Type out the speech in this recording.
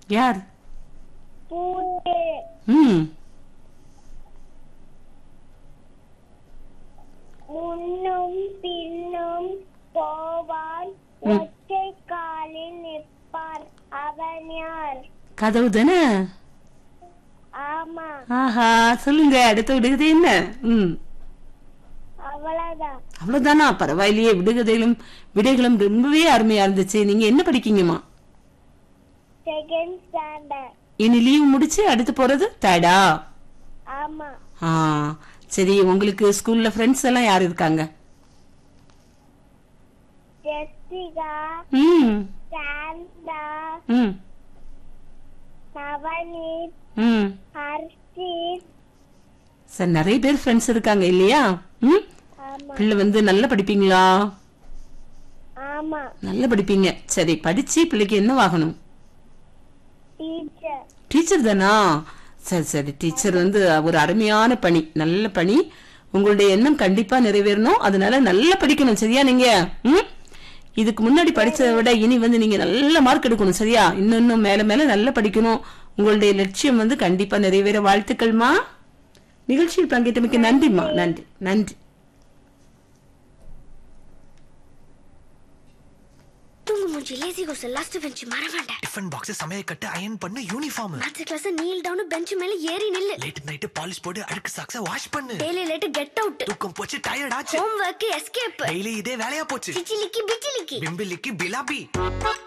யார் பூண்டு ம் முன்னும் பின்னும் போவான் ஒற்றை காலில் நிற்பார் அவன் யார் கதவு தானே ஆமா ஆஹா சொல்லுங்க அடுத்த விடுகதை என்ன ம் அவ்வளவுதான் அவ்வளவுதானா பரவாயில்லையே விடுகதைகளும் விடைகளும் ரொம்பவே அருமையா இருந்துச்சு நீங்க என்ன படிக்கீங்கம்மா செகண்ட் ஸ்டாண்டர்ட் இனி லீவ் முடிச்சு அடுத்து போறது தேர்டா ஆமா ஆ சரி உங்களுக்கு ஸ்கூல்ல ஃப்ரெண்ட்ஸ் எல்லாம் யார் இருக்காங்க ஜெஸ்டிகா ம் சாந்தா ம் நவநீத் ம் ஹர்ஷித் சரி நிறைய பேர் ஃப்ரெண்ட்ஸ் இருக்காங்க இல்லையா ம் ஆமா பிள்ளை வந்து நல்லா படிப்பீங்களா ஆமா நல்லா படிப்பீங்க சரி படிச்சு பிள்ளைக்கு என்ன ஆகணும் டீச்சர் டீச்சர் தானா சரி சரி டீச்சர் வந்து ஒரு அருமையான பணி நல்ல பணி உங்களுடைய எண்ணம் கண்டிப்பா நிறைவேறணும் அதனால நல்லா படிக்கணும் சரியா நீங்க ம் இதுக்கு முன்னாடி படிச்சதை விட இனி வந்து நீங்க நல்ல மார்க் எடுக்கணும் சரியா இன்னும் இன்னும் மேல மேல நல்லா படிக்கணும் உங்களுடைய லட்சியம் வந்து கண்டிப்பா நிறைவேற வாழ்த்துக்கள்மா நிகழ்ச்சியில் பங்கேற்றமைக்கு நன்றிம்மா நன்றி நன்றி தூங்கு மூஞ்சி லேசி கோஸ் லாஸ்ட் பெஞ்ச் மறவேண்டேன் டிஃபன் பாக்ஸ் சமைய கட்டு அயன் பண்ணு uniform maths class kneel down bench மேல ஏறி நில்லு லேட் நைட் பாலிஷ் போட்டு அழுக்கு சாக்ஸ வாஷ் பண்ணு டெய்லி லேட் கெட் அவுட் தூக்கம் போச்சு டயர்ட் ஆச்சு ஹோம் ஒர்க் எஸ்கேப் டெய்லி இதே வேலையா போச்சு சிச்சிலிக்கி பிச்சிலிக்கி பிம்பிலிக்கு பிலாபி